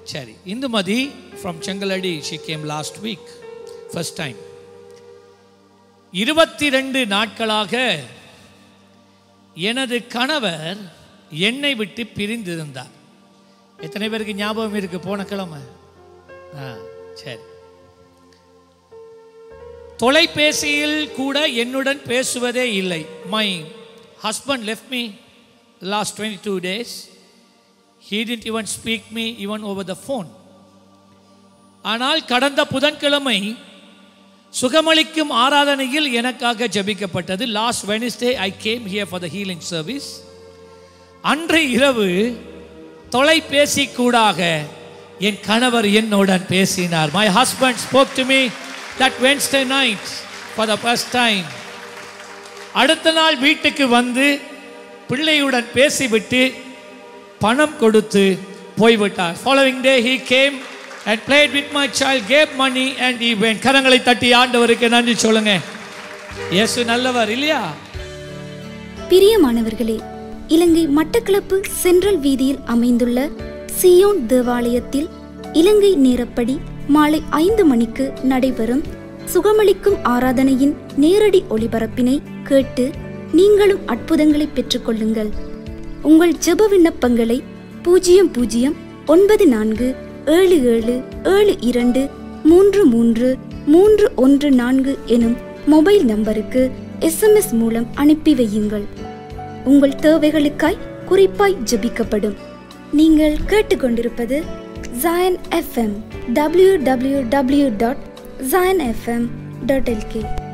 சரி Indumathi from Chenkalady she came last week first time இருபத்தி ரெண்டு நாட்களாக எனது கணவர் என்னை விட்டு பிரிந்திருந்தார் எத்தனை பேருக்கு ஞாபகம் இருக்கு போன கிழமை ஆ சரி தொலைபேசியில் கூட என்னுடன் பேசுவதே இல்லை my husband left me last twenty two days he didn't even speak me even over the phone ஆனால் கடந்த புதன்கிழமை சுகமளிக்கும் ஆராதனையில் எனக்காக ஜெபிக்கப்பட்டது last Wednesday I came here for the healing service அன்று இரவு தொலைபேசி கூடாக என் கணவர் என்னுடன் பேசினார் my husband spoke to me that Wednesday night for the first time அடுத்த நாள் வீட்டுக்கு வந்து பிள்ளையுடன் பேசிவிட்டு பணம் கொடுத்து போய்விட்டார் following day he game and played with my child gave money and event கரங்களை தட்டி ஆண்டவருக்கு நன்றி சொல்லுங்க இயேசு நல்லவர் இல்லையா பிரியமானவர்களே இலங்கை மட்டக்களப்பு சென்ட்ரல் வீதியில் அமைந்துள்ள சியோன் தேவாலயத்தில் இலங்கை நேரப்படி மாலை ஐந்து மணிக்கு நடைபெறும் சுகமளிக்கும் ஆராதனையின் நேரடி ஒளிபரப்பினை கேட்டு நீங்களும் அற்புதங்களை பெற்றுக்கொள்ளுங்கள் உங்கள் ஜெப விண்ணப்பங்களை பூஜ்ஜியம் பூஜ்ஜியம் ஒன்பது நான்கு ஏழு ஏழு ஏழு இரண்டு மூன்று மூன்று மூன்று ஒன்று நான்கு எனும் மொபைல் நம்பருக்கு எஸ்எம்எஸ் மூலம் அனுப்பி வையுங்கள் உங்கள் தேவைகளுக்காய் குறிப்பாய் ஜெபிக்கப்படும் நீங்கள் கேட்டுக்கொண்டிருப்பது Zion FM W W W dot Zion FM dot L K